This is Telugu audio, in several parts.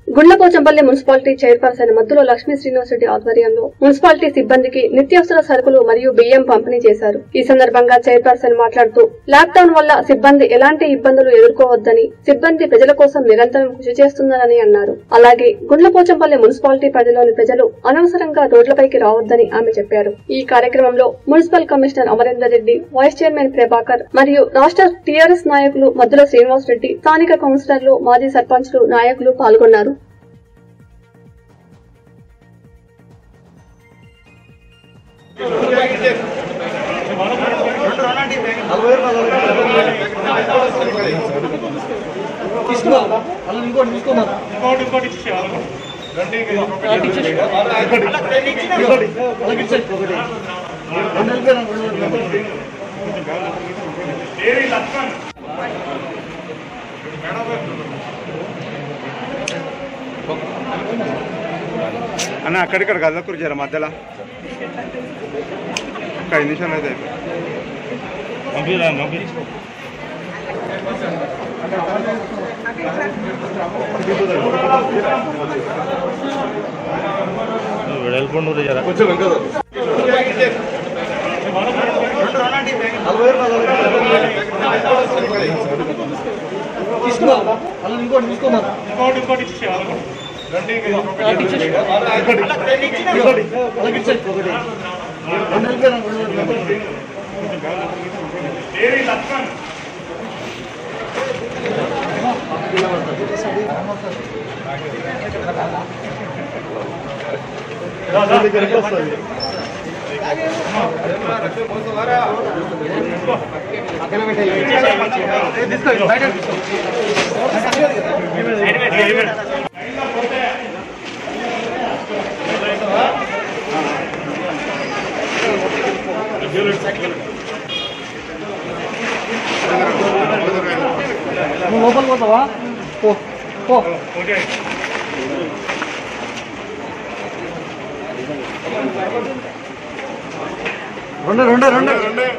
గుండ్లపోచంపల్లి మున్సిపాలిటీ చైర్పర్సన్ మద్దులో లక్ష్మీ శ్రీనివాసరెడ్డి ఆధ్వర్యంలో మున్సిపాలిటీ సిబ్బందికి నిత్యావసర సరుకులు మరియు బియ్యం పంపిణీ చేశారు ఈ సందర్భంగా చైర్పర్సన్ మాట్లాడుతూ లాక్డౌన్ వల్ల సిబ్బంది ఎలాంటి ఇబ్బందులు ఎదుర్కోవద్దని సిబ్బంది ప్రజల కోసం నిరంతరం కృషి చేస్తున్నారని అన్నారు అలాగే గుండ్లపోచంపల్లి మున్సిపాలిటీ పరిధిలోని ప్రజలు అనవసరంగా రోడ్లపైకి రావద్దని ఆమె చెప్పారు ఈ కార్యక్రమంలో municipal commissioner Amarender Reddy vice chairman Prabhakar మరియు రాష్ట్ర టీఆర్ఎస్ నాయకులు మద్దుల శ్రీనివాస్ రెడ్డి స్థానిక కౌన్సిలర్లు మాజీ సర్పంచ్లు నాయకులు పాల్గొన్నారు తీసుకో అలా ఇంకోటి తీసుకోమా ఇంకోటి ఇంకోటి ఇచ్చేసి వాళ్ళకు. అలాగే ఇచ్చేయి ఒకటి రెండు వెళ్ళిపోయినా రెండు వెళ్ళిపోయినా. ఏవి లక్ష్మణ్ అన్న అక్కడిక్కడ కదలకూరు జర మధ్యలో ఒక ఐదు నిమిషాలు అయితే అయిపోయింది. పంపిరా పంపి వెళ్ళకుండా జర తీసుకో అలా ఇంకోటి తీసుకోమా ఇంకోటి ఇంకోటి ఇచ్చేసి వాళ్ళకు. ఇంకోటి అలాగే ఇచ్చేయి ఒకటి రెండు వెళ్ళిపోయినా రెండు వెళ్ళిపోయినా. ఏవి లక్ష్మణ్ నువ్వు లోపలికి పోతావా పో పో ఓకే రెండు రెండు రెండు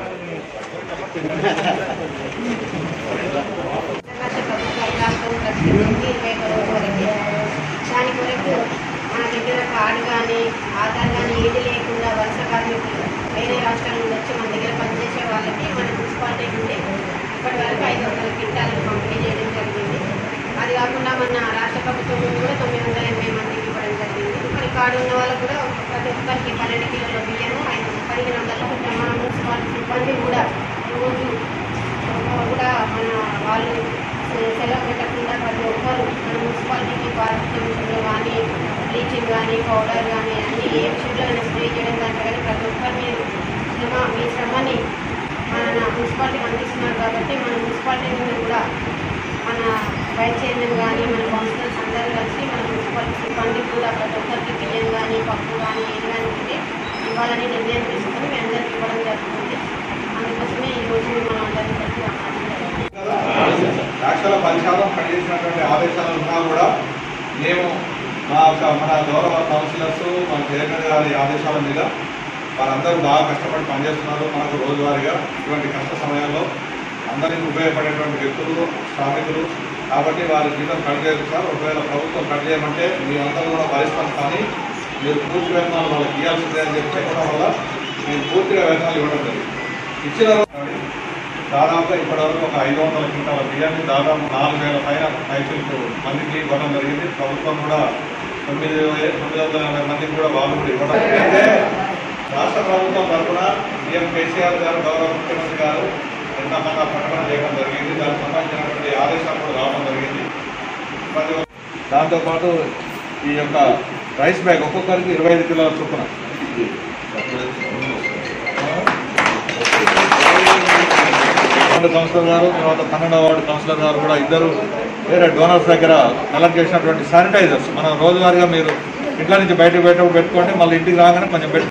దాని కొరకు మన దగ్గర కార్డు కానీ ఆధార్ కానీ ఏది లేకుండా వలస కార్మికులు వేరే రాష్ట్రాల నుండి వచ్చి మన దగ్గర పనిచేసే వాళ్ళకి మన మున్సిపాలిటీ నుండి ఇప్పటి వరకు ఐదు వందల క్వింటాలను పంపిణీ చేయడం జరిగింది అది కాకుండా మన రాష్ట్ర ప్రభుత్వం నుండి కూడా తొమ్మిది వందల ఎనభై మందికి ఇవ్వడం జరిగింది ఇక్కడ కార్డు ఉన్న వాళ్ళకు కూడా ప్రతి ఒక్కరికి పన్నెండు కిలోల బియ్యము ఐదు పదిహేను వందలకు మన మున్సిపాలిటీ సిబ్బంది కూడా రోజు కూడా మన వాళ్ళు సెలవు పెట్టకుండా ప్రతి ఒక్కరు మన మున్సిపాలిటీకి పారిశుద్ధ్యంలో కానీ బ్లీచింగ్ కానీ పౌడర్ కానీ అన్ని ఏ విషయంలో అయినా స్ప్రే చేయడం దాంట్లో కానీ ప్రతి ఒక్కరు మీరు శ్రమ మీ శ్రమని మన మున్సిపాలిటీకి అందిస్తున్నారు కాబట్టి మన మున్సిపాలిటీ నుండి కూడా మన వైస్ చైర్మన్ కానీ మన కౌన్సిలర్స్ అందరూ కలిసి మన మున్సిపాలిటీ సిబ్బందికి కూడా ప్రతి ఒక్కరికి బియ్యం కానీ పప్పు కానీ ఏది కానీ ఉంటే ఇవ్వాలని నిర్ణయం తీసుకొని మీ అందరికి ఇవ్వడం జరుగుతుంది అందుకోసమే ఈరోజు మనం అందరం కలిసి రావడం జరిగింది. లక్షల పది శాతం కట్ చేసినటువంటి ఆదేశాలు ఉన్నా కూడా మేము మా యొక్క మన గౌరవ కౌన్సిలర్స్ మన చైర్మన్ గారి ఆదేశాల మీద వారందరూ బాగా కష్టపడి పనిచేస్తున్నారు మనకు రోజువారీగా ఇటువంటి కష్ట సమయాల్లో అందరికీ ఉపయోగపడేటువంటి వ్యక్తులు శ్రామికులు కాబట్టి వారి జీతం కట్ చేయదు సార్ ఒకవేళ ప్రభుత్వం కట్ చేయమంటే మేమందరూ కూడా భరిస్తాం కానీ మీరు పూర్తి వేతనాలు వాళ్ళకి ఇవ్వాల్సిందే అని చెప్పి చెప్పడం వల్ల మేము పూర్తిగా వేతనాలు ఇవ్వడం జరిగింది ఇచ్చిన రోజు దాదాపుగా ఇప్పటివరకు ఒక ఐదు వందల క్వింటాల బియ్యాన్ని దాదాపు నాలుగు వేల పైన రైతులకు మందికి ఇవ్వడం జరిగింది ప్రభుత్వం కూడా తొమ్మిది వే- తొమ్మిది వందల ఎనభై మందికి కూడా వాళ్ళు కూడా ఇవ్వడం అయితే రాష్ట్ర ప్రభుత్వం తరఫున సీఎం కేసీఆర్ గారు గౌరవ ముఖ్యమంత్రి గారు నిన్న మొన్న ప్రకటన చేయడం జరిగింది దానికి సంబంధించినటువంటి ఆదేశాలు కూడా రావడం జరిగింది ప్రతి ఒక్క- దాంతోపాటు ఈ యొక్క రైస్ బ్యాగ్ ఒక్కొక్కరికి ఇరవై ఐదు కిలోల చొప్పున వార్డు కౌన్సిలర్ గారు తర్వాత పన్నెండవ వార్డు కౌన్సిలర్ గారు కూడా ఇద్దరు వేరే డోనర్స్ దగ్గర కలెక్ట్ చేసినటువంటి శానిటైజర్స్ మనం రోజువారీగా మీరు ఇంట్లో నుంచి బయటకు పెట్ట పెట్టుకోండి మళ్ళీ ఇంటికి రాగానే కొంచెం పెట్టు